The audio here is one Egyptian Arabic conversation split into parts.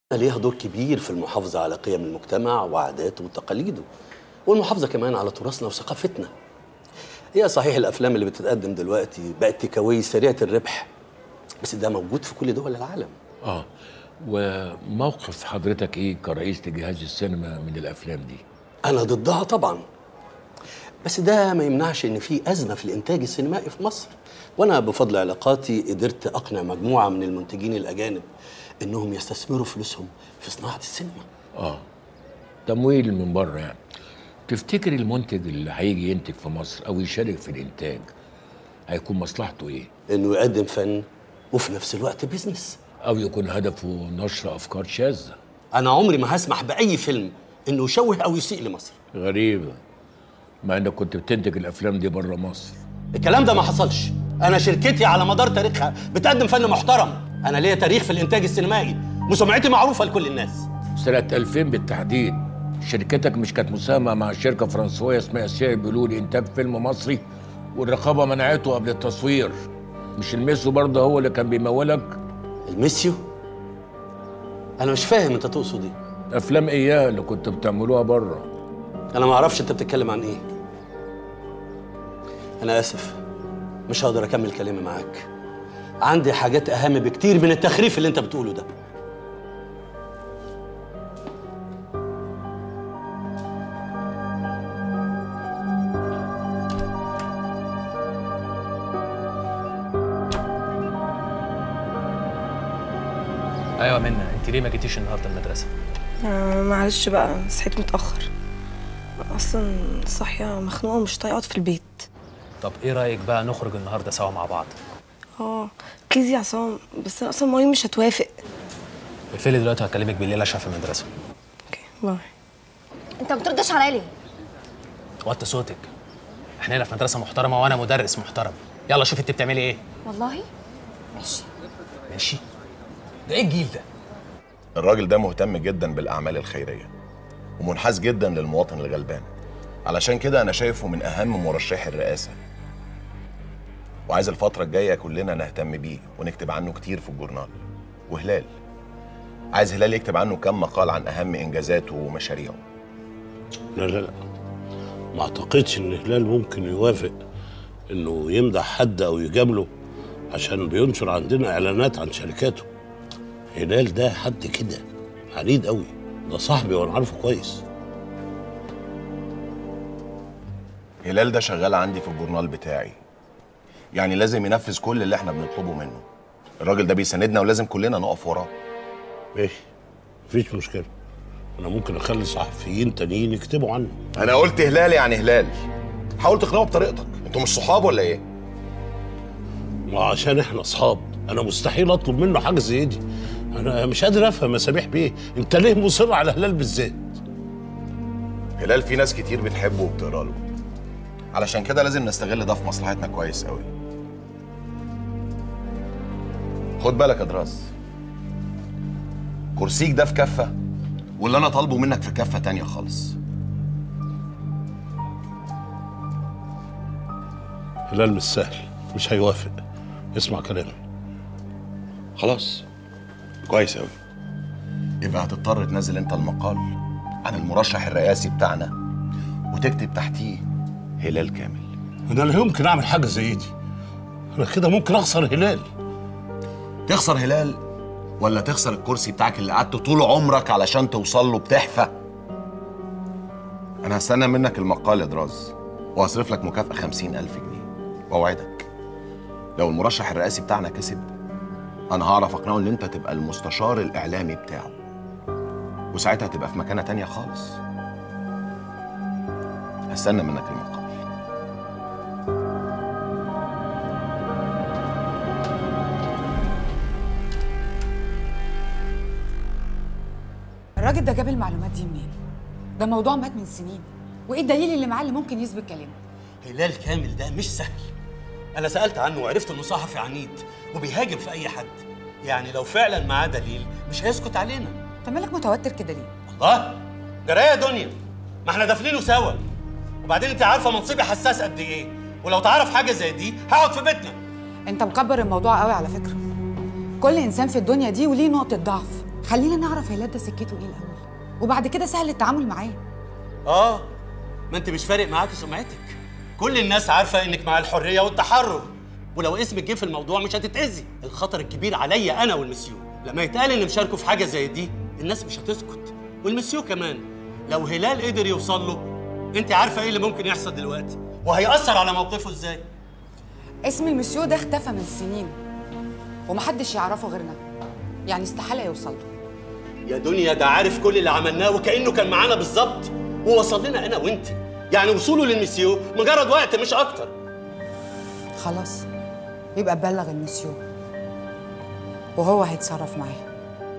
ليها دور كبير في المحافظة على قيم المجتمع وعاداته وتقاليده والمحافظة كمان على تراثنا وثقافتنا هي صحيح الأفلام اللي بتتقدم دلوقتي بقت تكاوي سريعة الربح بس ده موجود في كل دول العالم اه وموقف حضرتك ايه كرئيس لجهاز السينما من الافلام دي أنا ضدها طبعا بس ده ما يمنعش إن في أزمة في الإنتاج السينمائي في مصر وأنا بفضل علاقاتي قدرت أقنع مجموعة من المنتجين الأجانب إنهم يستثمروا فلوسهم في صناعة السينما اه تمويل من بره يعني تفتكر المنتج اللي هيجي ينتج في مصر او يشارك في الانتاج هيكون مصلحته ايه إنه يقدم فن وفي نفس الوقت بيزنس او يكون هدفه نشر افكار شاذه أنا عمري ما هسمح بأي فيلم إنه يشوه أو يسيء لمصر غريبه مع انك كنت بتنتج الافلام دي بره مصر الكلام ده ما حصلش انا شركتي على مدار تاريخها بتقدم فن محترم انا ليا تاريخ في الانتاج السينمائي وسمعتي معروفه لكل الناس سنه 2000 بالتحديد شركتك مش كانت مساهمه مع شركه فرنسويه اسمها سي بلو لانتاج فيلم مصري والرقابه منعته قبل التصوير مش الميسو برضه هو اللي كان بيمولك الميسيو انا مش فاهم انت تقصد ايه افلام اياه اللي كنت بتعملوها بره انا ما اعرفش انت بتتكلم عن ايه انا اسف مش هقدر اكمل كلامي معاك عندي حاجات اهم بكتير من التخريف اللي انت بتقوله ده ايوه منى انت ليه ما جيتيش النهارده المدرسه آه معلش بقى صحيت متأخر أصلا صاحية مخنوقة ومش طايقة أقعد في البيت طب ايه رايك بقى نخرج النهارده سوا مع بعض اه بليز يا عصام بس أنا أصلا مامي مش هتوافق اقفلي دلوقتي هكلمك بالليل عشان في المدرسه اوكي باي انت ما بتردش عليا ليه؟ وطي صوتك احنا هنا في مدرسه محترمه وانا مدرس محترم يلا شوفي انت بتعملي ايه والله ماشي ماشي ده ايه الجيل ده الراجل ده مهتم جدا بالأعمال الخيرية ومنحاز جدا للمواطن الغلبان علشان كده أنا شايفه من أهم مرشحي الرئاسة وعايز الفترة الجاية كلنا نهتم بيه ونكتب عنه كتير في الجورنال وهلال عايز هلال يكتب عنه كم مقال عن أهم إنجازاته ومشاريعه لا لا لا ما اعتقدش ان هلال ممكن يوافق انه يمدح حد او يجامله عشان بينشر عندنا اعلانات عن شركاته هلال ده حد كده عنيد قوي ده صاحبي وانا عارفه كويس هلال ده شغال عندي في الجورنال بتاعي يعني لازم ينفذ كل اللي احنا بنطلبه منه الراجل ده بيساندنا ولازم كلنا نقف وراه ماشي مفيش مشكله انا ممكن اخلي صحفيين تانيين يكتبوا عنه انا قلت هلال يعني هلال حاول تقنعه بطريقتك انتوا مش صحاب ولا ايه وعشان احنا اصحاب انا مستحيل اطلب منه حاجه زي دي انا مش قادر افهم يا سميح بيه انت ليه مصر على هلال بالذات هلال في ناس كتير بتحبه وبتقرا له علشان كده لازم نستغل ده في مصلحتنا كويس قوي خد بالك يا دراس كرسيك ده في كفه واللي انا طالبه منك في كفه تانية خالص هلال مش سهل مش هيوافق اسمع كلامي خلاص كويس قوي يبقى هتضطر تنزل انت المقال عن المرشح الرئاسي بتاعنا وتكتب تحتيه هلال كامل انا لا يمكن اعمل حاجه زي دي انا كده ممكن اخسر هلال تخسر هلال ولا تخسر الكرسي بتاعك اللي قعدت طول عمرك علشان توصل له بتحفة أنا هستنى منك المقال يا دراز وهصرف لك مكافأة خمسين ألف جنيه وأوعدك لو المرشح الرئاسي بتاعنا كسب أنا هعرف أقنعه إن أنت تبقى المستشار الإعلامي بتاعه وساعتها تبقى في مكانة تانية خالص هستنى منك المقال الراجل ده جاب المعلومات دي منين؟ ده موضوع مات من سنين وايه الدليل اللي معاه اللي ممكن يثبت كلامه؟ هلال كامل ده مش سهل انا سالت عنه وعرفت انه صحفي عنيد وبيهاجم في اي حد يعني لو فعلا معاه دليل مش هيسكت علينا انت مالك متوتر كده ليه؟ الله جرايه يا دنيا ما احنا دافنينه سوا وبعدين انت عارفه منصبي حساس قد ايه ولو تعرف حاجه زي دي هقعد في بيتنا انت مكبر الموضوع قوي على فكره كل انسان في الدنيا دي وليه نقطه ضعف خلينا نعرف هلال ده سكته ايه الاول وبعد كده سهل التعامل معاه اه ما انت مش فارق معاكي سمعتك كل الناس عارفه انك مع الحريه والتحرر ولو اسمك جه في الموضوع مش هتتاذي الخطر الكبير عليا انا والمسيو لما يتقال ان مشاركوا في حاجه زي دي الناس مش هتسكت والمسيو كمان لو هلال قدر يوصل له انت عارفه ايه اللي ممكن يحصل دلوقتي وهيأثر على موقفه ازاي اسم المسيو ده اختفى من سنين ومحدش يعرفه غيرنا يعني استحاله يوصل له يا دنيا ده عارف كل اللي عملناه وكأنه كان معانا بالظبط ووصل لنا انا وانت يعني وصوله للمسيو مجرد وقت مش اكتر خلاص يبقى بلغ المسيو وهو هيتصرف معاه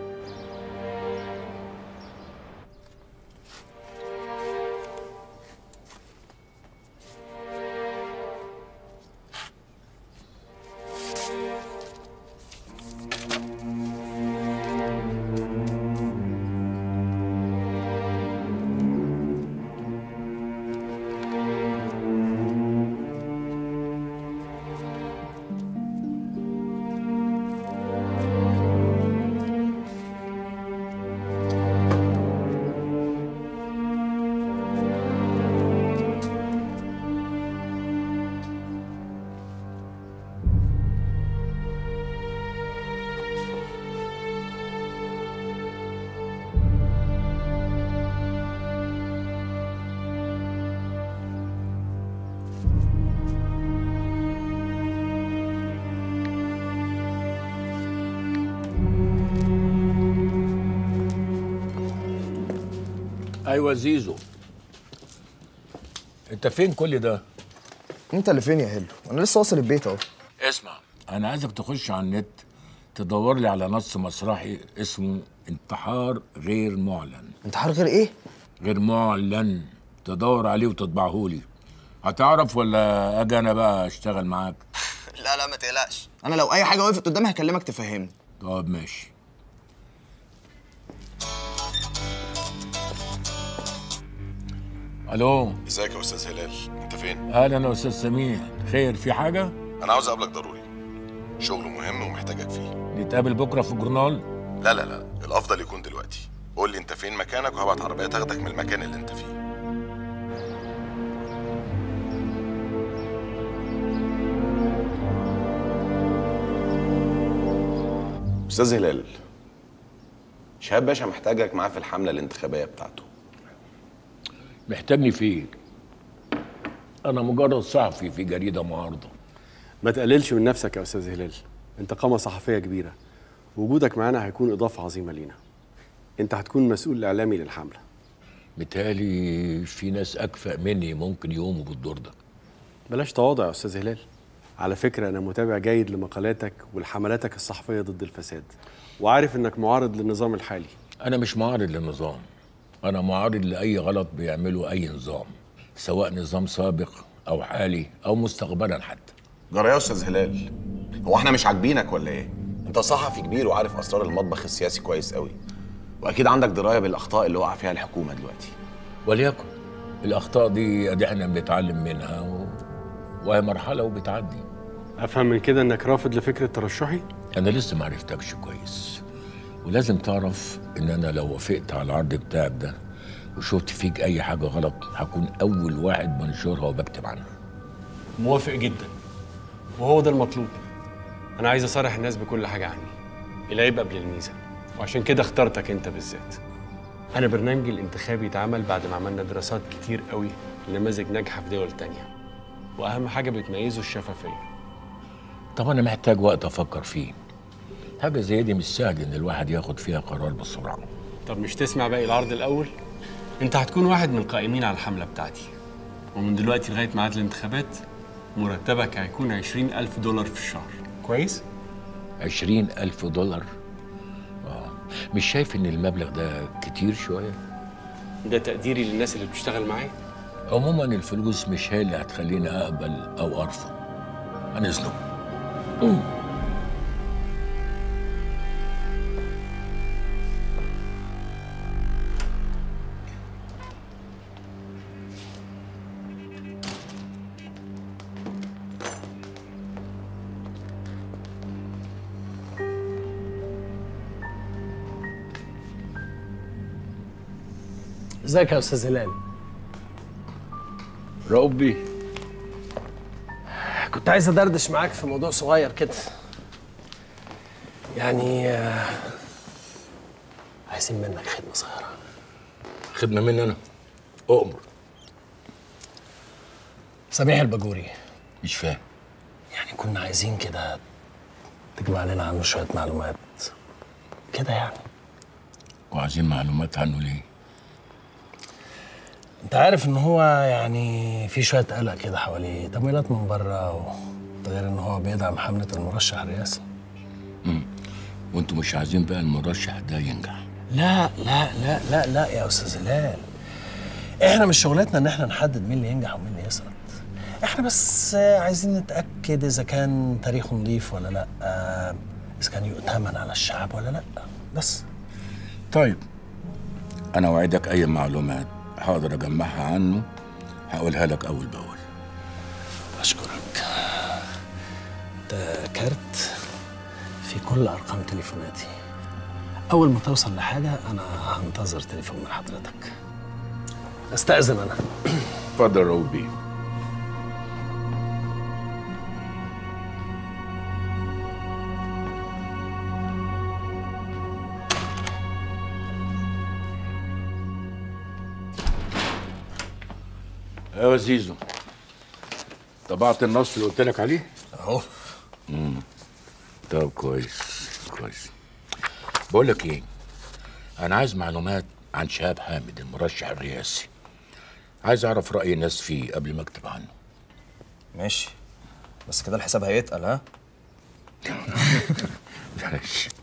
ايوه زيزو انت فين كل ده انت اللي فين يا هلو انا لسه واصل البيت اهو اسمع انا عايزك تخش على النت تدور لي على نص مسرحي اسمه انتحار غير معلن انتحار غير ايه غير معلن تدور عليه وتطبعه لي هتعرف ولا اجي انا بقى اشتغل معاك لا لا ما تقلقش انا لو اي حاجه وقفت قدامي هكلمك تفهمني طب ماشي الو ازيك يا استاذ هلال انت فين اهلا يا استاذ سميح خير في حاجه انا عاوز اقابلك ضروري شغل مهم ومحتاجك فيه نتقابل بكره في الجورنال لا لا لا الافضل يكون دلوقتي قول لي انت فين مكانك وهبعت عربيه تاخدك من المكان اللي انت فيه استاذ هلال شهاب باشا محتاجك معاه في الحمله الانتخابيه بتاعته محتاجني في ايه انا مجرد صحفي في جريده معارضه ما تقللش من نفسك يا استاذ هلال انت قامه صحفيه كبيره وجودك معانا هيكون اضافه عظيمه لينا انت هتكون مسؤول الاعلامي للحمله متهيألي في ناس اكفأ مني ممكن يقوموا بالدور ده بلاش تواضع يا استاذ هلال على فكره انا متابع جيد لمقالاتك ولحملاتك الصحفيه ضد الفساد وعارف انك معارض للنظام الحالي انا مش معارض للنظام انا معارض لاي غلط بيعمله اي نظام سواء نظام سابق او حالي او مستقبلا حتى جرى يا استاذ هلال هو احنا مش عاجبينك ولا ايه انت صحفي كبير وعارف اسرار المطبخ السياسي كويس قوي واكيد عندك درايه بالاخطاء اللي وقع فيها الحكومه دلوقتي وليكن الاخطاء دي ادي احنا بنتعلم منها و... وهي مرحله وبتعدي افهم من كده انك رافض لفكره ترشحي انا لسه ما عرفتكش كويس ولازم تعرف ان انا لو وافقت على العرض بتاعك ده وشفت فيك اي حاجه غلط هكون اول واحد بنشرها وبكتب عنها موافق جدا وهو ده المطلوب انا عايز اصارح الناس بكل حاجه عني العيب قبل الميزه وعشان كده اخترتك انت بالذات انا برنامجي الانتخابي اتعمل بعد ما عملنا دراسات كتير قوي لنماذج ناجحه في دول تانية واهم حاجه بتميزه الشفافيه طب انا محتاج وقت افكر فيه حاجه زي دي مش سهل ان الواحد ياخد فيها قرار بسرعه طب مش تسمع باقي العرض الاول انت هتكون واحد من القائمين على الحمله بتاعتي ومن دلوقتي لغايه ميعاد الانتخابات مرتبك هيكون عشرين ألف دولار في الشهر كويس؟ عشرين ألف دولار آه. مش شايف إن المبلغ ده كتير شوية؟ ده تقديري للناس اللي بتشتغل معايا عموما الفلوس مش هي اللي هتخليني أقبل أو أرفض عن إذنك ازيك يا استاذ هلال رؤوف بيه كنت عايز ادردش معاك في موضوع صغير كده يعني آه، عايزين منك خدمه صغيره خدمه مني انا اؤمر سميح الباجوري مش فاهم يعني كنا عايزين كده تجمع لنا عنه شويه معلومات كده يعني وعايزين معلومات عنه ليه انت عارف ان هو يعني في شويه قلق كده حواليه تمويلات من بره و... ده غير ان هو بيدعم حمله المرشح الرئاسي وانتوا مش عايزين بقى المرشح ده ينجح لا لا لا لا لا يا استاذ هلال احنا مش شغلتنا ان احنا نحدد مين اللي ينجح ومين اللي يسقط احنا بس عايزين نتاكد اذا كان تاريخه نظيف ولا لا اذا كان يؤتمن على الشعب ولا لا بس طيب انا اوعدك اي معلومات هقدر اجمعها عنه هقولها لك اول باول اشكرك ده كارت في كل ارقام تليفوناتي اول ما توصل لحاجه انا هنتظر تليفون من حضرتك استاذن انا اتفضل رؤوف بيه ايوه زيزو طبعت النص اللي قلت لك عليه اهو امم طب كويس كويس بقول لك ايه انا عايز معلومات عن شهاب حامد المرشح الرئاسي عايز اعرف راي الناس فيه قبل ما اكتب عنه ماشي بس كده الحساب هيتقل ها معلش